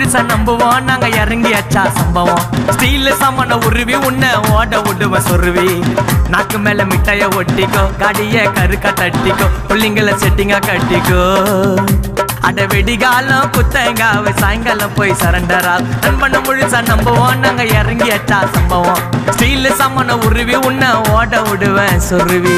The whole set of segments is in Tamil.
முழுசா நம்புவோம் நாங்க இறங்கி அச்சா சம்பவம் ஸ்டீல் சாமான உருவி உன்னை ஓட விடுவ சொருவி நாக்கு மேல மிட்டாய ஒட்டிக்கோ கடிய கருக்கா தட்டிக்கோ புள்ளிங்கள செட்டிங்கா கட்டிக்கோ அட வெடிகாலம் குத்தங்காவ சாயங்காலம் போய் சரண்டரா நண்பனை முழுசா நம்புவோம் நாங்க இறங்கி அச்சா சம்பவம் ஸ்டீல் சாமான உருவி உன்னை ஓட விடுவேன் சொருவி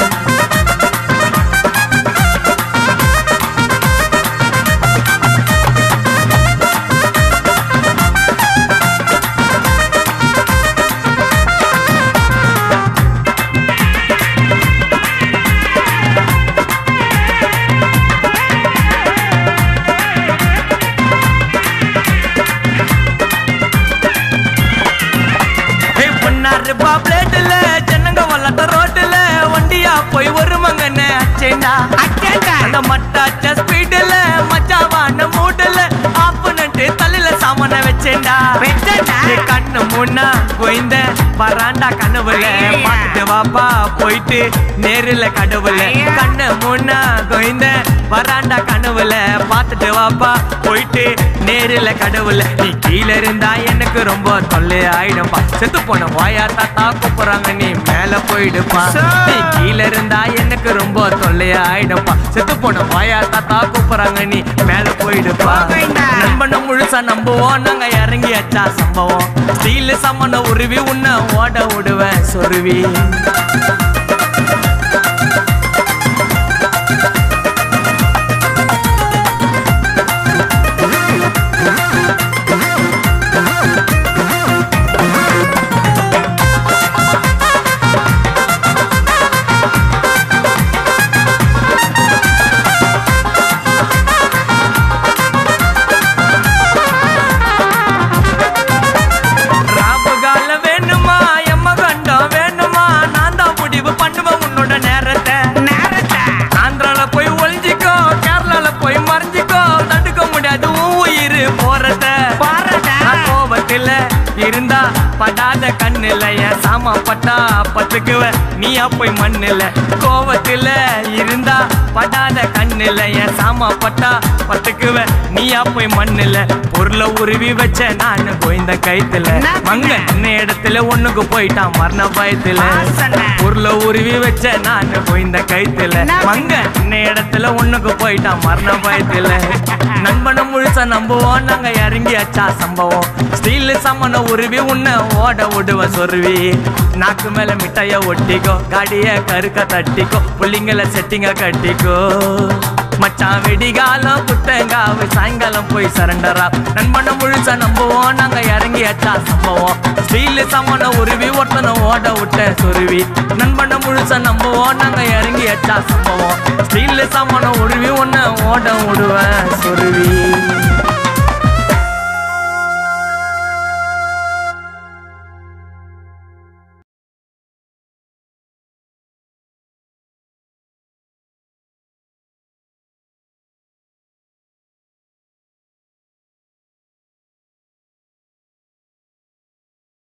ஏய், பொன்னாரு பாப்லேட்டுல ஜனங்க வளர்த்த ரோட்டுல வண்டியா போய் வருவாங்கன்னு அச்சேண்டா அச்சேண்டா. அந்த மட்டாச்ச ஸ்பீடுல மச்சாவான மூடுல ஆப்புனட்டு தலையில சாமான வச்சேண்டா வச்சேன்டா. ஏய், கண்ணு முன்னா கோய்ந்த வராண்டா கனவுல ஐயா. பார்த்துட்டு வாப்பா போயிட்டு நேருல கடவுள ஐயா. கண்ணு முன்னா கோய்ந்த வராண்டா கனவுல பார்த்துட்டு வாப்பா போயிட்டு நேருல கடவுள நீ கீழ இருந்தா எனக்கு ரொம்ப தொல்லை ஆயிடும்பா செத்து போன வாயா தாத்தா கூப்பிடுறாங்க நீ மேல போயிடுப்பா சார். நீ கீழ இருந்தா எனக்கு ரொம்ப தொல்லை ஆயிடும்பா செத்து போன வாயா தாத்தா கூப்பிடுறாங்க நீ மேல போயிடுப்பா போகைண்டா. நண்பனை முழுசா நம்புவோம் நாங்க இறங்கி அச்சா சம்பவம் ஸ்டீல் சம்மன உருவி உன்னை ஓட விடுவேன் சொருவி ராபகால வேணுமா எம்ம கண்டம் வேணுமா நான் தான் முடிவு பண்ணுவேன் உன்னோட நேரத்தை நேரத்தை. ஆந்திரால போய் ஒளிஞ்சிக்கோ கேரளால போய் மறைஞ்சிக்கோ தடுக்க முடியாது உன் உயிர் போறத போறத. நான் கோபத்துல இருந்தா படாத கண்ணுல என் சாமா பட்டா பத்துக்குவ நீயா போய் மண்ணுல கோபத்துல இருந்தா படாத கண்ணுல என் சாமா பட்டா பத்துக்குவ நீயா போய் மண்ணுல பொருளை உருவி வச்ச நான் கோய்ந்த கைத்துல என்ன பண்ண? மங்க என்ன இடத்துல ஒண்ணுக்கு போயிட்டான் மரண பயத்துல ஆசனை. பொருளை உருவி வச்ச நான் கோய்ந்த கைத்துல என்ன மங்க என்ன இடத்துல ஒண்ணுக்கு போயிட்டான் மரண பயத்துல நண்பனை முழுசா நம்புவோம் நாங்க இறங்கி அச்சா சம்பவம் ஸ்டீல் சம்மன உருவி உன்னை ஓட விடுவ சொருவி நாக்கு மேல மிட்டாய ஒட்டிக்கோ காடிய கருக்க தட்டிக்கோ புள்ளிங்கள செட்டிங்க கட்டிக்கோ மச்சான் வெடிகாலம் புத்தங்காவு சாயங்காலம் போய் சரண்டரா நண்பனை முழுசா நம்புவோம் நாங்க இறங்கி அச்சா சம்பவம் ஸ்டீல் சம்மன உருவி ஒருத்தனை ஓட விட்ட சொருவி நண்பனை முழுசா நம்புவோம் நாங்க இறங்கி அச்சா சம்பவம் ஸ்டீல் சம்மன உருவி ஒன்ன ஓட விடுவேன் சொருவி